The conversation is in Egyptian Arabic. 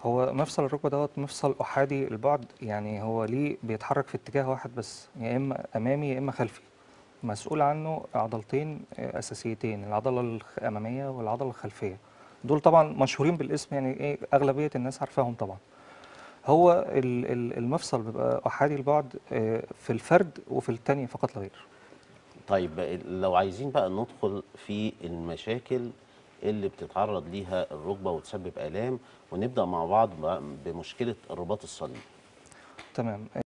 هو مفصل الركبة دوت مفصل أحادي البعد يعني هو ليه بيتحرك في اتجاه واحد بس يا إما أمامي يا إما خلفي مسؤول عنه عضلتين آه، أساسيتين العضلة الأمامية والعضلة الخلفية دول طبعا مشهورين بالاسم يعني إيه أغلبية الناس عارفاهم طبعا هو ال- ال- المفصل بيبقى أحادي البعد آه، في الفرد وفي التانية فقط لا غير طيب لو عايزين بقى ندخل في المشاكل اللي بتتعرض ليها الركبه وتسبب الام ونبدا مع بعض بقى بمشكله الرباط الصليبي تمام